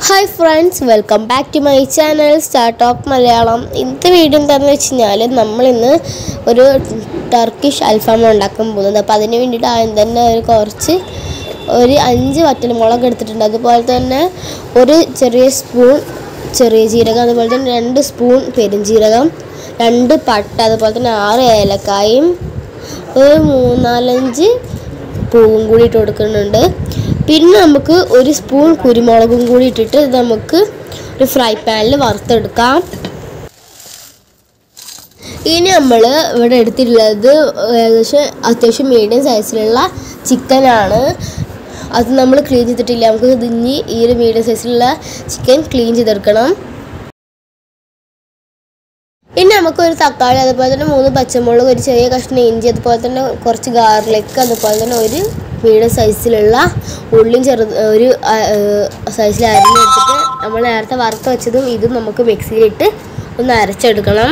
hi friends welcome back to my channel start of Malayalam ഇന്നത്തെ video എന്താണെന്ന് വെച്ച് കഴിഞ്ഞാൽ നമ്മളിന്ന് ഒരു ടർക്കിഷ് അൽഫാം ഉണ്ടാക്കാൻ പോകുന്നത് അപ്പോൾ അതിന് വേണ്ടിയിട്ട് ആദ്യം തന്നെ ഒരു കുറച്ച് ഒരു അഞ്ച് വറ്റൽമുളക് എടുത്തിട്ടുണ്ട് അതുപോലെ തന്നെ ഒരു ചെറിയ സ്പൂൺ ചെറിയ ജീരകം അതുപോലെ തന്നെ രണ്ട് സ്പൂൺ പെരുംജീരകം രണ്ട് പട്ട അതുപോലെ തന്നെ ആറ് ഏലക്കായും ഒരു മൂന്നാലഞ്ച് പൂവും കൂടി ഇട്ട് കൊടുക്കുന്നുണ്ട് പിന്നെ നമുക്ക് ഒരു സ്പൂൺ കുരുമുളകും കൂടി ഇട്ടിട്ട് ഇത് നമുക്ക് ഒരു ഫ്രൈ പാനിൽ വറുത്തെടുക്കാം ഇനി നമ്മൾ ഇവിടെ എടുത്തിട്ടുള്ളത് ഏകദേശം അത്യാവശ്യം മീഡിയം സൈസിലുള്ള ചിക്കനാണ് അത് നമ്മൾ ക്ലീൻ ചെയ്തിട്ടില്ല നമുക്ക് ഇതിഞ്ഞി ഈ ഒരു മീഡിയം സൈസിലുള്ള ചിക്കൻ ക്ലീൻ ചെയ്തെടുക്കണം ഇനി നമുക്കൊരു തക്കാളി അതുപോലെ തന്നെ മൂന്ന് പച്ചമുളക് ഒരു ചെറിയ കഷ്ണം ഇഞ്ചി അതുപോലെ തന്നെ കുറച്ച് ഗാർലിക് അതുപോലെ തന്നെ ഒരു മീഡിയം സൈസിലുള്ള ഉള്ളിയും ചെറു ഒരു സൈസിൽ അരിഞ്ഞെടുത്തിട്ട് നമ്മൾ നേരത്തെ വറുത്ത് വെച്ചതും ഇതും നമുക്ക് മിക്സിയിലിട്ട് ഒന്ന് അരച്ചെടുക്കണം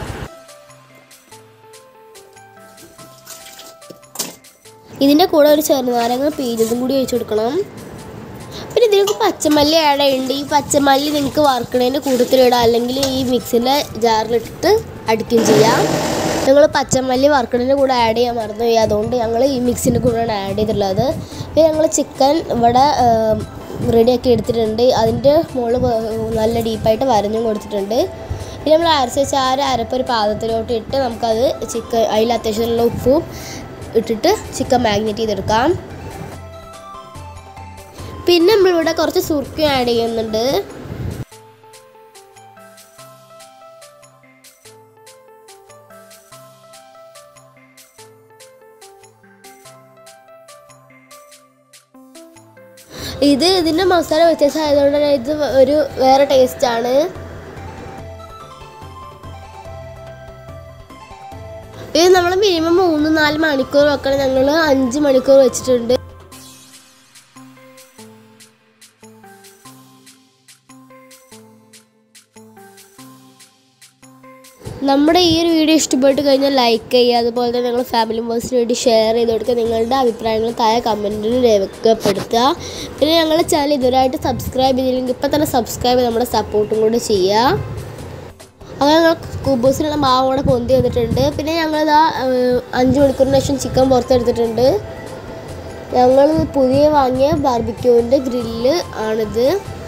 ഇതിൻ്റെ കൂടെ ഒരു ചെറുനാരങ്ങ പീഞ്ഞതും കൂടി ഒഴിച്ചു കൊടുക്കണം പിന്നെ ഇതിലേക്ക് പച്ചമല്ലി ആഡ് ചെയ്യുന്നുണ്ട് ഈ പച്ചമല്ലി നിങ്ങൾക്ക് വറുക്കണതിൻ്റെ കൂട്ടത്തിലിടാം അല്ലെങ്കിൽ ഈ മിക്സിൻ്റെ ജാറിലിട്ടിട്ട് അടിക്കുകയും ചെയ്യാം ഞങ്ങൾ പച്ചമല്ലി വറുക്കണതിൻ്റെ കൂടെ ആഡ് ചെയ്യാൻ മറന്നു പോയി അതുകൊണ്ട് ഞങ്ങൾ ഈ മിക്സിൻ്റെ കൂടെയാണ് ആഡ് ചെയ്തിട്ടുള്ളത് പിന്നെ ഞങ്ങൾ ചിക്കൻ ഇവിടെ റെഡിയാക്കി എടുത്തിട്ടുണ്ട് അതിൻ്റെ മുകളിൽ നല്ല ഡീപ്പായിട്ട് വരഞ്ഞും കൊടുത്തിട്ടുണ്ട് പിന്നെ നമ്മൾ അരച്ച് വെച്ച ആ ഒരു അരപ്പ് ഒരു പാത്രത്തിലോട്ട് ഇട്ട് നമുക്കത് ചിക്കൻ അതിൽ അത്യാവശ്യമുള്ള ഉപ്പും ഇട്ടിട്ട് ചിക്കൻ മാഗ്നേറ്റ് ചെയ്തെടുക്കാം പിന്നെ നമ്മളിവിടെ കുറച്ച് സുർക്ക ആഡ് ചെയ്യുന്നുണ്ട് ഇത് ഇതിൻ്റെ മസാല വ്യത്യാസം ആയതുകൊണ്ട് തന്നെ ഇത് ഒരു വേറെ ടേസ്റ്റ് ആണ് ഇത് നമ്മൾ മിനിമം മൂന്ന് നാല് മണിക്കൂർ വെക്കണം ഞങ്ങൾ അഞ്ച് മണിക്കൂർ വെച്ചിട്ടുണ്ട് നമ്മുടെ ഈ ഒരു വീഡിയോ ഇഷ്ടപ്പെട്ട് കഴിഞ്ഞാൽ ലൈക്ക് ചെയ്യുക അതുപോലെ തന്നെ നിങ്ങൾ ഫാമിലി മെമ്പേഴ്സിന് വേണ്ടി ഷെയർ ചെയ്ത് കൊടുക്കുക നിങ്ങളുടെ അഭിപ്രായങ്ങൾ താഴെ കമൻറ്റിൽ രേഖപ്പെടുത്തുക പിന്നെ ഞങ്ങളുടെ ചാനൽ ഇതുവരായിട്ട് സബ്സ്ക്രൈബ് ചെയ്തില്ലെങ്കിൽ ഇപ്പം തന്നെ സബ്സ്ക്രൈബ് ചെയ്ത് നമ്മുടെ സപ്പോർട്ടും കൂടെ ചെയ്യുക അങ്ങനെ ഞങ്ങൾ കുബൂസിനുള്ള മാവ് കൂടെ പൊന്തി വന്നിട്ടുണ്ട് പിന്നെ ഞങ്ങളിതാ അഞ്ച് മണിക്കൂറിന് ശേഷം ചിക്കൻ പുറത്തെടുത്തിട്ടുണ്ട് ഞങ്ങൾ പുതിയ വാങ്ങിയ ബാർബിക്യൂവിൻ്റെ ഗ്രില്ല് ആണിത്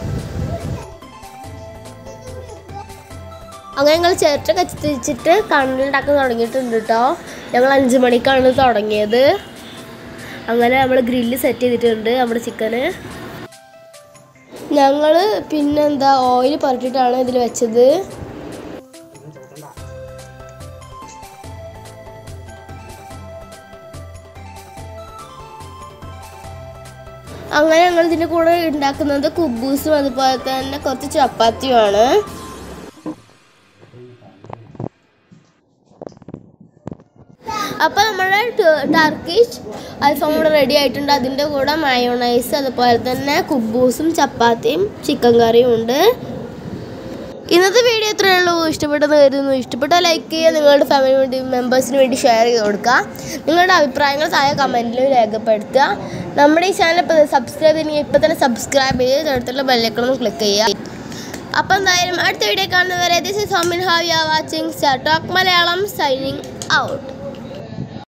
അങ്ങനെ ഞങ്ങൾ ചിരട്ട കത്തിച്ചിട്ട് കണ്ണിലുണ്ടാക്കാൻ തുടങ്ങിയിട്ടുണ്ട് കേട്ടോ ഞങ്ങൾ അഞ്ച് മണിക്കാണ് തുടങ്ങിയത് അങ്ങനെ നമ്മൾ ഗ്രില്ല് സെറ്റ് ചെയ്തിട്ടുണ്ട് നമ്മുടെ ചിക്കന് ഞങ്ങൾ പിന്നെന്താ ഓയിൽ പുരട്ടിയിട്ടാണ് ഇതിൽ വെച്ചത് അങ്ങനെ ഞങ്ങൾ ഇതിൻ്റെ കൂടെ ഉണ്ടാക്കുന്നത് കുബൂസും അതുപോലെ തന്നെ കുറച്ച് ചപ്പാത്തിയുമാണ് അപ്പോൾ നമ്മുടെ ടർക്കിഷ് അൽഫാം കൂടെ റെഡി ആയിട്ടുണ്ട് അതിൻ്റെ കൂടെ മയോണൈസ് അതുപോലെ തന്നെ കുബൂസും ചപ്പാത്തിയും ചിക്കൻ കറിയും ഉണ്ട് ഇന്നത്തെ വീഡിയോ ഇത്രയേ ഉള്ളൂ ഇഷ്ടപ്പെട്ടെന്ന് കരുതുന്നു ഇഷ്ടപ്പെട്ടാൽ ലൈക്ക് ചെയ്യുക നിങ്ങളുടെ ഫാമിലി വേണ്ടി മെമ്പേഴ്സിന് വേണ്ടി ഷെയർ ചെയ്ത് കൊടുക്കുക നിങ്ങളുടെ അഭിപ്രായങ്ങൾ താഴെ കമൻറ്റിൽ രേഖപ്പെടുത്തുക നമ്മുടെ ഈ ചാനൽ ഇപ്പോൾ സബ്സ്ക്രൈബ് ചെയ്തെങ്കിൽ ഇപ്പോൾ തന്നെ സബ്സ്ക്രൈബ് ചെയ്ത് അടുത്തുള്ള ബെല്ലൈക്കണം ക്ലിക്ക് ചെയ്യുക അപ്പം എന്തായാലും അടുത്ത വീഡിയോ കാണുന്നവരെ ദിസ് ഇസ് ഹോമിൻ how you are watching talk Malayalam signing out